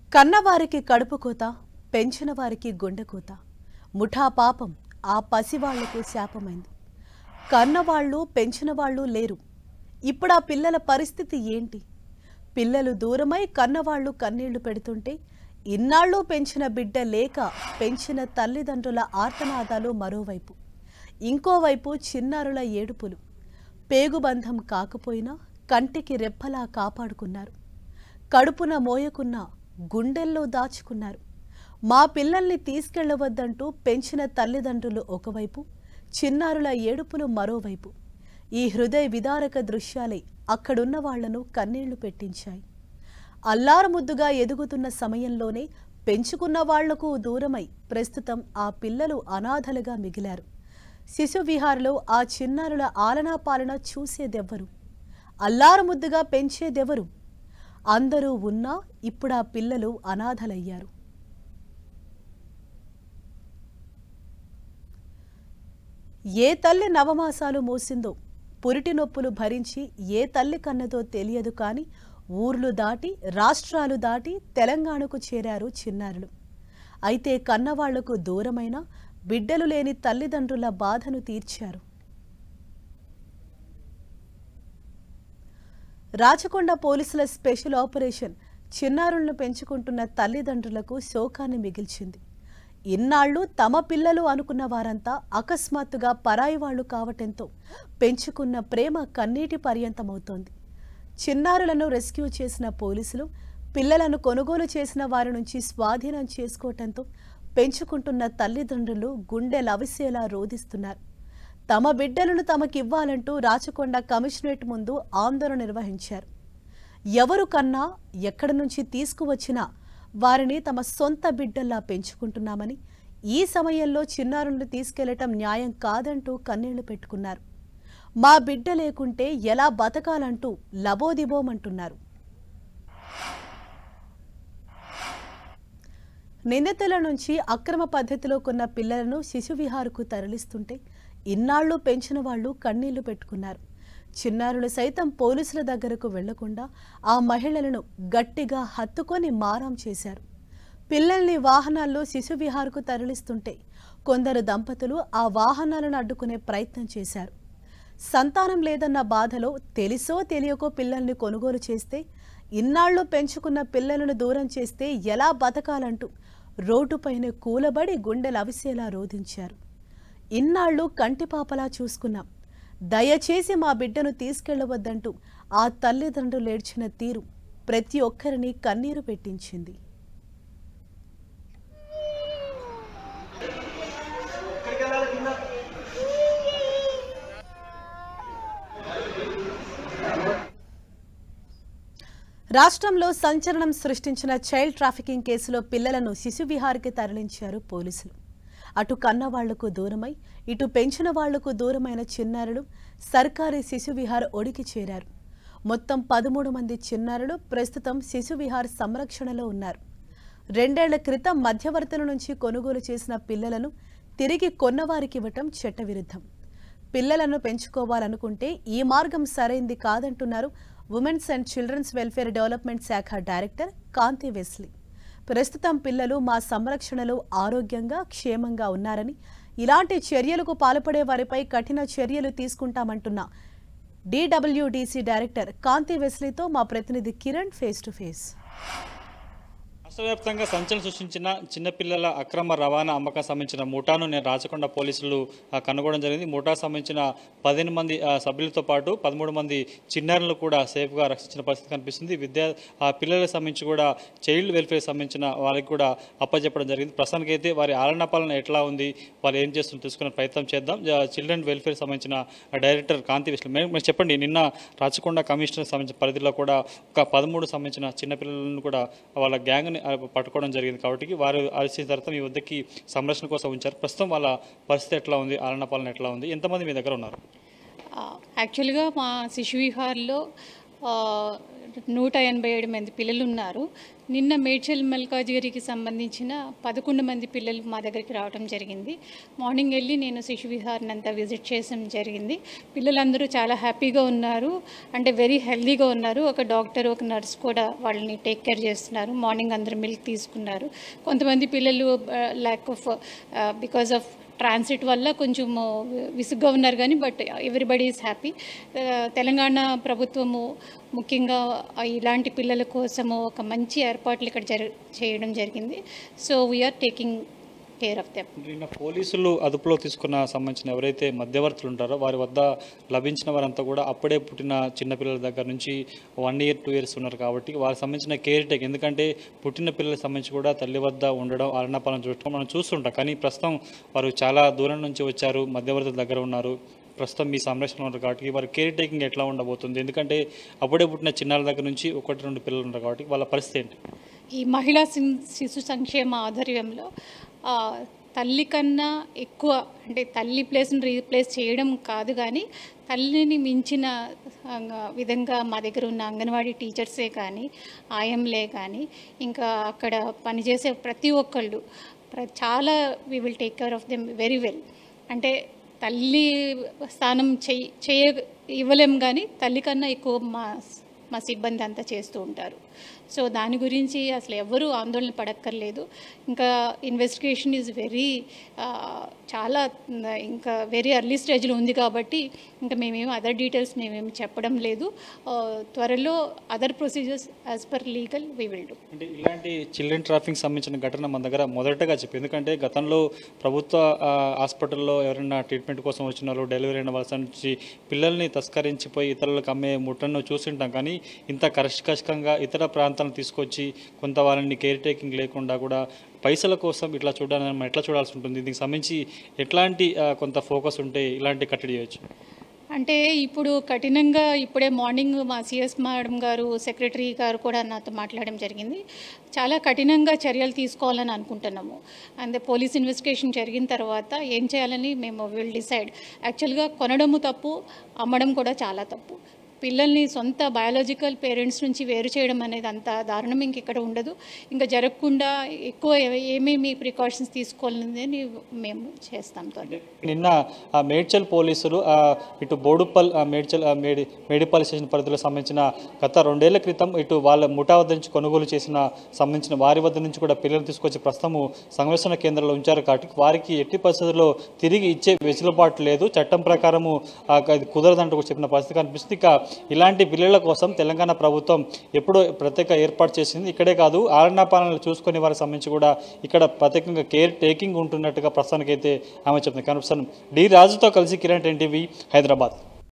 కన్నవారికి కడుపు కోత పెంచిన వారికి గుండె కోత ముఠా పాపం ఆ పసివాళ్లకు శాపమైంది కన్నవాళ్ళు పెంచిన వాళ్ళు లేరు ఇప్పుడు ఆ పిల్లల పరిస్థితి ఏంటి పిల్లలు దూరమై కన్నవాళ్ళు కన్నీళ్లు పెడుతుంటే ఇన్నాళ్ళు పెంచిన బిడ్డ లేక పెంచిన తల్లిదండ్రుల ఆర్తనాదాలు మరోవైపు ఇంకోవైపు చిన్నారుల ఏడుపులు పేగుబంధం కాకపోయినా కంటికి రెప్పలా కాపాడుకున్నారు కడుపున మోయకున్న గుండెల్లో దాచుకున్నారు మా పిల్లల్ని తీసుకెళ్లవద్దంటూ పెంచిన తల్లిదండ్రులు ఒకవైపు చిన్నారుల ఏడుపులు మరోవైపు ఈ హృదయ విదారక దృశ్యాలే అక్కడున్న వాళ్లను కన్నీళ్లు పెట్టించాయి అల్లారముద్దుగా ఎదుగుతున్న సమయంలోనే పెంచుకున్న వాళ్లకు దూరమై ప్రస్తుతం ఆ పిల్లలు అనాథలుగా మిగిలారు శిశు విహార్లో ఆ చిన్నారుల ఆలనా పాలన చూసేదెవ్వరు అల్లారముద్దుగా పెంచేదెవరు అందరూ ఉన్నా ఇప్పుడు ఆ పిల్లలు అనాథలయ్యారు ఏ తల్లి నవమాసాలు మోసిందో పురిటి నొప్పులు భరించి ఏ తల్లి కన్నదో తెలియదు కానీ ఊర్లు దాటి రాష్ట్రాలు దాటి తెలంగాణకు చేరారు చిన్నారులు అయితే కన్నవాళ్లకు దూరమైన బిడ్డలు లేని తల్లిదండ్రుల బాధను తీర్చారు రాచకొండ పోలీసుల స్పెషల్ ఆపరేషన్ చిన్నారులను పెంచుకుంటున్న తల్లిదండ్రులకు శోకాన్ని మిగిల్చింది ఇన్నాళ్ళు తమ పిల్లలు అనుకున్న వారంతా అకస్మాత్తుగా పరాయి వాళ్ళు కావటంతో పెంచుకున్న ప్రేమ కన్నీటి పర్యంతమవుతోంది చిన్నారులను రెస్క్యూ చేసిన పోలీసులు పిల్లలను కొనుగోలు చేసిన వారి నుంచి స్వాధీనం చేసుకోవటంతో పెంచుకుంటున్న తల్లిదండ్రులు గుండె లవిసేలా రోధిస్తున్నారు తమ బిడ్డలను తమకివ్వాలంటూ రాచకొండ కమిషనరేట్ ముందు ఆందోళన నిర్వహించారు ఎవరు కన్నా ఎక్కడి నుంచి తీసుకువచ్చినా వారిని తమ సొంత బిడ్డల్లా పెంచుకుంటున్నామని ఈ సమయంలో చిన్నారులను తీసుకెళ్లటం న్యాయం కాదంటూ కన్నీళ్లు పెట్టుకున్నారు మా బిడ్డ లేకుంటే ఎలా బతకాలంటూ లబోదిబోమంటున్నారు నిందితుల నుంచి అక్రమ పద్ధతిలో కొన్న పిల్లలను శిశు విహారకు తరలిస్తుంటే ఇన్నాళ్లు పెంచిన వాళ్ళు కన్నీళ్లు పెట్టుకున్నారు చిన్నారులు సైతం పోలీసుల దగ్గరకు వెళ్లకుండా ఆ మహిళలను గట్టిగా హత్తుకొని మారాం చేశారు పిల్లల్ని వాహనాల్లో శిశు విహారకు తరలిస్తుంటే కొందరు దంపతులు ఆ వాహనాలను అడ్డుకునే ప్రయత్నం చేశారు సంతానం లేదన్న బాధలో తెలిసో తెలియకో పిల్లల్ని కొనుగోలు చేస్తే ఇన్నాళ్ళు పెంచుకున్న పిల్లలను దూరం చేస్తే ఎలా బతకాలంటూ రోడ్డుపైన కూలబడి గుండెలు అవిసేలా రోధించారు ఇన్నాళ్ళు కంటిపాపలా చూసుకున్నాం దయచేసి మా బిడ్డను తీసుకెళ్లవద్దంటూ ఆ తల్లిదండ్రులు ఏడ్చిన తీరు ప్రతి ఒక్కరిని కన్నీరు పెట్టించింది రాష్ట్రంలో సంచలనం సృష్టించిన చైల్డ్ ట్రాఫికింగ్ కేసులో పిల్లలను శిశు విహార్కి తరలించారు పోలీసులు అటు కన్నవాళ్లకు దూరమై ఇటు పెంచిన వాళ్లకు దూరమైన చిన్నారులు సర్కారీ శిశు విహార్ ఒడికి చేరారు మొత్తం పదమూడు మంది చిన్నారులు ప్రస్తుతం శిశు విహార్ సంరక్షణలో ఉన్నారు రెండేళ్ల క్రితం మధ్యవర్తుల నుంచి కొనుగోలు చేసిన పిల్లలను తిరిగి కొన్నవారికి ఇవ్వటం చట్టవిరుద్ధం పిల్లలను పెంచుకోవాలనుకుంటే ఈ మార్గం సరైంది కాదంటున్నారు women's and children's welfare development శాఖ డైరెక్టర్ కాంతి వెస్లీ ప్రస్తుతం పిల్లలు మా సంరక్షణలో ఆరోగ్యంగా క్షేమంగా ఉన్నారని ఇలాంటి చర్యలకు పాల్పడే వారిపై కఠిన చర్యలు తీసుకుంటామంటున్న డిడబ్ల్యూడిసి డైరెక్టర్ కాంతి వెస్లీతో మా ప్రతినిధి కిరణ్ ఫేస్ టు ఫేస్ రాష్ట్ర వ్యాప్తంగా సంచలనం సృష్టించిన చిన్నపిల్లల అక్రమ రవాణా అమ్మకం సంబంధించిన ముఠాను నేను రాచకొండ పోలీసులు ఆ, కనుగొనడం జరిగింది ముఠా సంబంధించిన పదిహేను మంది ఆ, సభ్యులతో పాటు పదమూడు మంది చిన్నారులు కూడా సేఫ్గా రక్షించిన పరిస్థితి కనిపిస్తుంది విద్యా ఆ పిల్లలకు సంబంధించి కూడా చైల్డ్ వెల్ఫేర్ సంబంధించిన వారికి కూడా అప్పచెప్పడం జరిగింది ప్రస్తుతానికి అయితే వారి ఆలన పాలన ఎట్లా ఉంది వాళ్ళు ఏం చేస్తుందో తెలుసుకునే ప్రయత్నం చేద్దాం జ- చిల్డ్రన్ వెల్ఫేర్ సంబంధించిన డైరెక్టర్ కాంతి విశ్వం మేడం మీరు చెప్పండి నిన్న రాచకొండ కమిషనర్ సంబంధించిన పరిధిలో కూడా ఒక పదమూడు సంబంధించిన చిన్నపిల్లలను కూడా వాళ్ళ గ్యాంగ్ని ఆ, పట్టుకోవడం జరిగింది కాబట్టి వారు అలసిన తర్వాత మీ వద్దకి సంరక్షణ కోసం ఉంచారు ప్రస్తుతం వాళ్ళ పరిస్థితి ఎట్లా ఉంది ఆలన పాలన ఎట్లా ఉంది ఎంతమంది మీ దగ్గర ఉన్నారు ఆ, యాక్చువల్గా మా శిశు విహార్లో ఆ, నూట ఎనభై ఏడు మంది పిల్లలు ఉన్నారు నిన్న మేడ్చల్ మల్కాజిగిరికి సంబంధించిన పదకొండు మంది పిల్లలు మా దగ్గరికి రావడం జరిగింది మార్నింగ్ వెళ్ళి నేను శిశు విహార్ని అంతా విజిట్ చేయడం జరిగింది పిల్లలందరూ చాలా హ్యాపీగా ఉన్నారు అంటే వెరీ హెల్దీగా ఉన్నారు ఒక డాక్టర్ ఒక నర్స్ కూడా వాళ్ళని టేక్ కేర్ చేస్తున్నారు మార్నింగ్ అందరూ మిల్క్ తీసుకున్నారు కొంతమంది పిల్లలు lack of because of transit వల్ల కొంచెం విసుగ్గా ఉన్నారు కానీ but everybody is happy Telangana ప్రభుత్వము ముఖ్యంగా ఇలాంటి పిల్లల కోసము ఒక మంచి ఏర్పాట్లు ఇక్కడ జరి చేయడం జరిగింది so we are taking care of them నిన్న పోలీసులు అదుపులో తీసుకున్న సంబంధించిన ఎవరైతే మధ్యవర్తులు ఉంటారో వారి వద్ద లభించిన వారంతా కూడా అప్పుడే పుట్టిన చిన్నపిల్లల దగ్గర నుంచి వన్ ఇయర్ టూ ఇయర్స్ ఉన్నారు కాబట్టి వారికి సంబంధించిన కేర్ టేక్ ఎందుకంటే పుట్టిన పిల్లలకు సంబంధించి కూడా తల్లి వద్ద ఉండడం ఆలనాపాలన చూడటం మనం చూస్తుంటాం కానీ ప్రస్తుతం వారు చాలా దూరం నుంచి వచ్చారు మధ్యవర్తుల దగ్గర ఉన్నారు ప్రస్తుతం మీ సంరక్షణ ఉన్నారు కాబట్టి వారి కేర్ టేకింగ్ ఎట్లా ఉండబోతుంది ఎందుకంటే అప్పుడే పుట్టిన చిన్నాల దగ్గర నుంచి ఒకటి రెండు పిల్లలు ఉన్నారు కాబట్టి వాళ్ళ పరిస్థితి ఏంటి ఈ మహిళా సిం- శిశు సంక్షేమ ఆధ్వర్యంలో ఆ, తల్లి కన్నా ఎక్కువ అంటే తల్లి ప్లేస్ని రీప్లేస్ చేయడం కాదు కానీ తల్లిని మించిన ఆ, విధంగా మా దగ్గర ఉన్న అంగన్వాడీ టీచర్సే కానీ ఆయంలే కానీ ఇంకా అక్కడ పనిచేసే ప్రతి ఒక్కళ్ళు ప్ర చాలా we will take care of them very well అంటే తల్లి స్థానం చెయ్యి చేయ ఇవ్వలేం కానీ తల్లి కన్నా ఎక్కువ మా మా సిబ్బంది అంతా చేస్తూ ఉంటారు సో దాని గురించి అసలు ఎవ్వరూ ఆందోళన పడక్కర్లేదు ఇంకా ఇన్వెస్టిగేషన్ ఈజ్ వెరీ చాలా మ్, ఇంకా వెరీ ఎర్లీ స్టేజ్లో ఉంది కాబట్టి ఇంకా మేమేమి అదర్ డీటెయిల్స్ మేమేమి చెప్పడం లేదు ఆ, త్వరలో other procedures as per legal we will do అంటే ఇలాంటి చిల్డ్రన్ ట్రాఫింగ్ సంబంధించిన ఘటన మన దగ్గర మొదటగా చెప్పి ఎందుకంటే గతంలో ప్రభుత్వ ఆ, హాస్పిటల్లో ఎవరైనా ట్రీట్మెంట్ కోసం వచ్చిన వాళ్ళు డెలివరీ అయిన వాళ్ళ నుంచి పిల్లల్ని తస్కరించిపోయి ఇతరులకు అమ్మే ముట్టను చూసింటాం కానీ ఇంత కష్టంగా ఇతర ప్రాంతాలను తీసుకొచ్చి కొంత వాళ్ళని కేర్ టేకింగ్ లేకుండా కూడా పైసల కోసం ఇట్లా చూడాలని మనం ఎట్లా చూడాల్సి ఉంటుంది దీనికి సంబంధించి ఎట్లాంటి ఆ, కొంత ఫోకస్ ఉంటే ఇలాంటి కట్టడి చేయొచ్చు అంటే ఇప్పుడు కఠినంగా ఇప్పుడే మార్నింగ్ మా సిఎస్ మేడం గారు సెక్రటరీ గారు కూడా నాతో మాట్లాడడం జరిగింది చాలా కఠినంగా చర్యలు తీసుకోవాలని అనుకుంటున్నాము అండ్ పోలీస్ ఇన్వెస్టిగేషన్ జరిగిన తర్వాత ఏం చేయాలని మేము విల్ డిసైడ్ యాక్చువల్గా కొనడము తప్పు అమ్మడం కూడా చాలా తప్పు పిల్లల్ని సొంత బయాలజికల్ పేరెంట్స్ నుంచి వేరు చేయడం అనేది అంత దారుణం ఇంక ఇక్కడ ఉండదు ఇంకా జరగకుండా ఎక్కువ ఏ- ఏమేమి ప్రికాషన్స్ తీసుకోవాలని మేము చేస్తాం త్వరలో నిన్న ఆ మేడ్చల్ పోలీసులు ఆ, ఇటు బోడుపల్ ఆ, మేడ్చల్ ఆ, మేడి మేడిపల్లి స్టేషన్ పరిధిలో సంబంధించిన గత రెండేళ్ల క్రితం ఇటు వాళ్ళ ముఠా వద్ద నుంచి కొనుగోలు చేసిన సంబంధించిన వారి వద్ద నుంచి కూడా పిల్లలు తీసుకొచ్చి ప్రస్తుతము సంరక్షణ కేంద్రంలో ఉంచారు కాబట్టి వారికి ఎట్టి పరిస్థితుల్లో తిరిగి ఇచ్చే వెసులుబాటు లేదు చట్టం ప్రకారము ఆ, ఇది కుదరదంటూ కూడా చెప్పిన పరిస్థితి కనిపిస్తుంది ఇక ఇలాంటి పిల్లల కోసం తెలంగాణ ప్రభుత్వం ఎప్పుడో ప్రత్యేక ఏర్పాటు చేసింది ఇక్కడే కాదు ఆలనా పాలనలు చూసుకునే వారికి సంబంధించి కూడా ఇక్కడ ప్రత్యేకంగా కేర్ టేకింగ్ ఉంటున్నట్టుగా ప్రస్తుతానికైతే ఆమె చెప్తుంది కనిపిస్తాను డి రాజుతో కలిసి కిరణ్ ఎన్టీవీ హైదరాబాద్